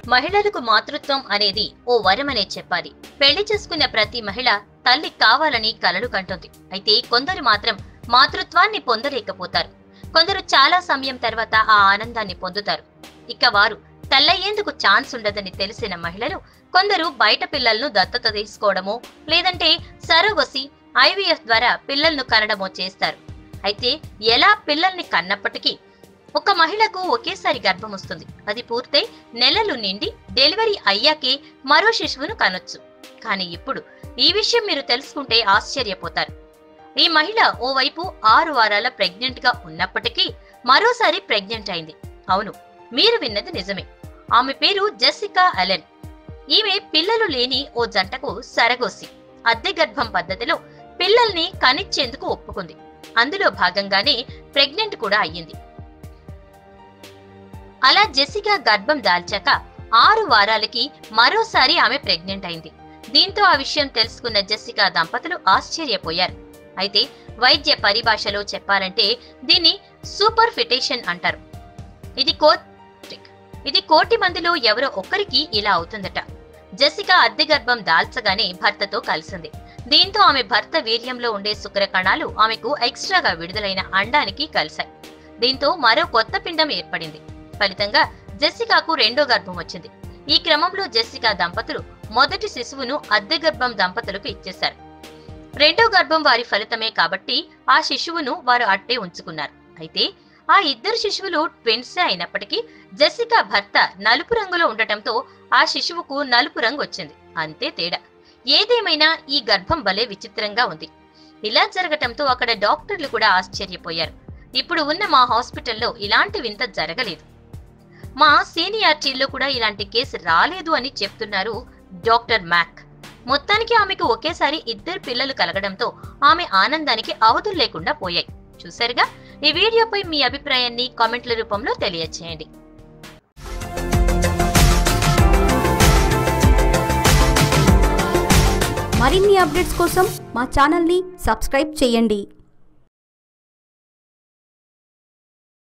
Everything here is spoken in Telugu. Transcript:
మహిళలకు మాతృత్వం అనేది ఓ వరమనే చెప్పాలి పెళ్లి చేసుకున్న ప్రతి మహిళ తల్లి కావాలని కలలు కంటుంది అయితే కొందరు మాత్రం మాతృత్వాన్ని పొందలేకపోతారు కొందరు చాలా సమయం తర్వాత ఆ ఆనందాన్ని పొందుతారు ఇక వారు తల్లయ్యేందుకు ఛాన్స్ ఉండదని తెలిసిన మహిళలు కొందరు బయట పిల్లలను దత్తత తీసుకోవడమో లేదంటే సరోగసి ఐవీఎఫ్ ద్వారా పిల్లలను కనడమో చేస్తారు అయితే ఎలా పిల్లల్ని కన్నప్పటికీ ఒక మహిళకు ఒకేసారి గర్భం వస్తుంది అది పూర్తయి నెలలు నిండి డెలివరీ అయ్యాకే మరో శిశువును కనొచ్చు కానీ ఇప్పుడు ఈ విషయం మీరు తెలుసుకుంటే ఆశ్చర్యపోతారు ఈ మహిళ ఓవైపు ఆరు వారాల ప్రెగ్నెంట్ గా ఉన్నప్పటికీ మరోసారి ప్రెగ్నెంట్ అయింది అవును మీరు విన్నది నిజమే ఆమె పేరు జెసికా అలెన్ ఈమె పిల్లలు లేని ఓ జంటకు సరగోసి అద్దె గర్భం పద్ధతిలో పిల్లల్ని కనిచ్చేందుకు ఒప్పుకుంది అందులో భాగంగానే ప్రెగ్నెంట్ కూడా అయ్యింది అలా జెసికా గర్భం దాల్చాక ఆరు వారాలకి మరోసారి ఆమె ప్రెగ్నెంట్ అయింది దీంతో ఆ విషయం తెలుసుకున్న జెసికా దంపతులు ఆశ్చర్యపోయారు అయితే వైద్య పరిభాషలో చెప్పాలంటే దీన్ని సూపర్ ఫిటేషన్ అంటారు ఇది కో ఇది కోటి మందిలో ఎవరో ఒక్కరికి ఇలా అవుతుందట జెసికా అద్దె గర్భం దాల్చగానే భర్తతో కలిసింది దీంతో ఆమె భర్త వీర్యంలో ఉండే శుక్ర కణాలు ఆమెకు ఎక్స్ట్రాగా విడుదలైన అండానికి కలిశాయి దీంతో మరో కొత్త పిండం ఏర్పడింది ఫలితంగా జెస్సికాకు రెండో గర్భం వచ్చింది ఈ క్రమంలో జెస్సికా దంపతులు మొదటి శిశువును అద్దె గర్భం దంపతులకు ఇచ్చేశారు రెండో గర్భం వారి ఫలితమే కాబట్టి ఆ శిశువును వారు అట్టే ఉంచుకున్నారు అయితే ఆ ఇద్దరు శిశువులు ట్విన్సే అయినప్పటికీ జెస్సికా భర్త నలుపు రంగులో ఉండటంతో ఆ శిశువుకు నలుపు రంగు వచ్చింది అంతే తేడా ఏదేమైనా ఈ గర్భం భలే విచిత్రంగా ఉంది ఇలా జరగటంతో అక్కడ డాక్టర్లు కూడా ఆశ్చర్యపోయారు ఇప్పుడు ఉన్న మా హాస్పిటల్లో ఇలాంటి వింత జరగలేదు మా సీనియారిటీల్లో కూడా ఇలాంటి కేసు రాలేదు అని చెప్తున్నారు డాక్టర్ మ్యాక్ మొత్తానికి ఆమెకు ఒకేసారి ఇద్దరు పిల్లలు కలగడంతో ఆమె ఆనందానికి అవధులు లేకుండా పోయాయి చూసారుగా ఈ వీడియోపై మీ అభిప్రాయాన్ని కామెంట్ల రూపంలో తెలియచేయండి మరిన్ని అప్డేట్స్ కోసం మా ఛానల్ని సబ్స్క్రైబ్ చేయండి